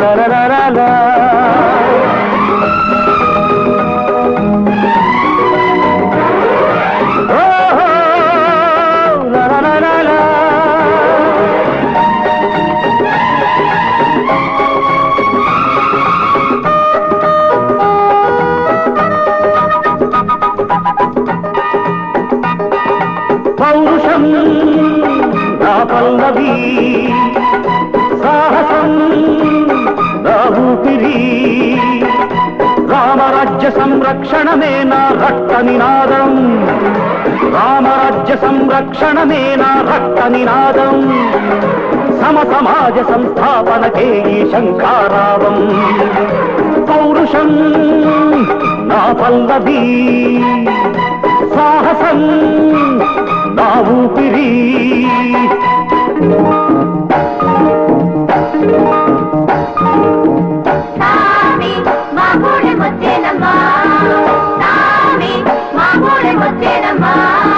లలలలలా. ఓహో, లలలలలా. పౌరుషం నా పల్లవి సాహసం నా ఊపిరి రామరాజ్య సంరక్షణమే నా రక్త నినాదం రామరాజ్య సంరక్షణమే నా రక్త నినాదం సమ సమాజ సంస్థాపనకే ఈ శంఖారావం పౌరుషం నా పల్లవి సాహసం నా ఊపిరి సామి మా గూడె వచ్చేనమ్మా సామి మా గూడె వచ్చేనమ్మా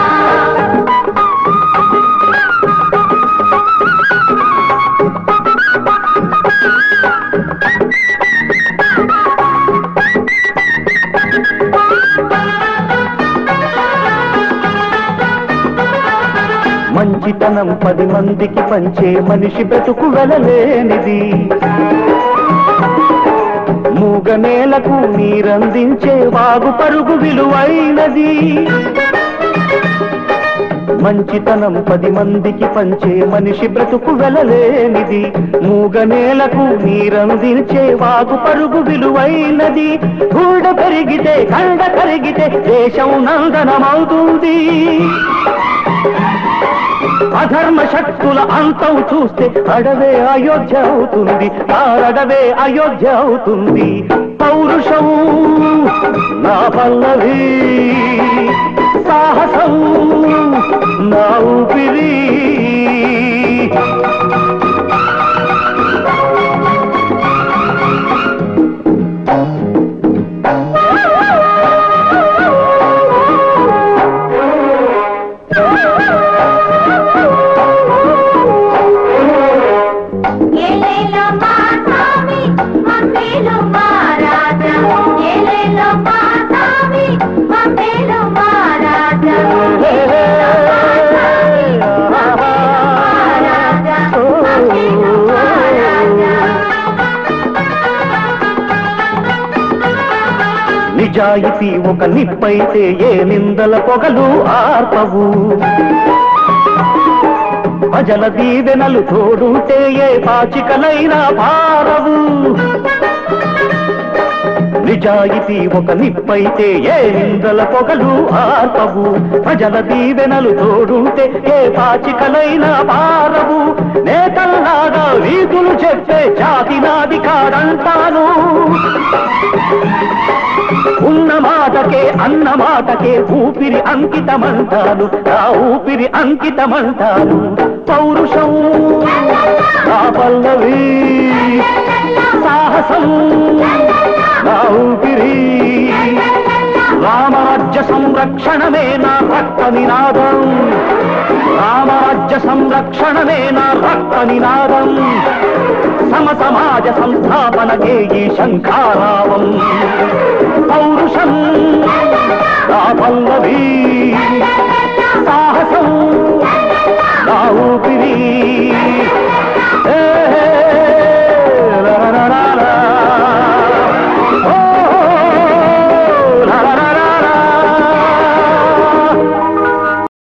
మంచితనం పది మందికి పంచే మనిషి బ్రతుకు వెలలేనిది మూగ నేలకు నీరందించే వాగు పరుగు విలువైనది మంచితనం పది మందికి పంచే మనిషి బ్రతుకు వెలలేనిది మూగ నేలకు నీరందించే వాగు పరుగు విలువైనది గూడ పెరిగితే కండ కరిగితే దేశం నందనమవుతుంది అధర్మ శక్తుల అంతం చూస్తే అడవే అయోధ్య అవుతుంది ఆరడవే అయోధ్య అవుతుంది పౌరుషం నా పల్లవి సాహసం నా ఊపిరి ఏలేలో మా స్వామి మమ్మేలు మా రాజా ఏలేలో మా స్వామి మమ్మేలు మా రాజా ఏలేలో మా స్వామి మమ్మేలు మా రాజా మమ్మేలు మా రాజా నిజాయితీ ఒక నిప్పైతే ఏ నిందల పొగలు ఆర్పవు ప్రజల దీవెనలు తోడుంటే ఏ పాచికలైనా పారవు నిజాయితీ ఒక నిప్పైతే ఏ నిందల పొగలు ఆర్పవు ప్రజల దీవెనలు తోడుంటే ఏ పాచికలైనా పారవు నేతల్లాగా వీధులు చెప్పే జాతి నాది కాదంటాను ఉన్న మాటకే అన్న మాటకే ఊపిరి అంకితమంటాను నా ఊపిరి అంకితమంటాను పౌరుషం నా పల్లవి సాహసం నా ఊపిరి రామరాజ్య సంరక్షణమే నా రక్త నినాదం రామరాజ్య సంరక్షణమే నా రక్త నినాదం సమ సమాజ సంస్థాపనకే ఈ శంఖారావం పౌరుషం నా పల్లవి సాహసం నా ఊపిరి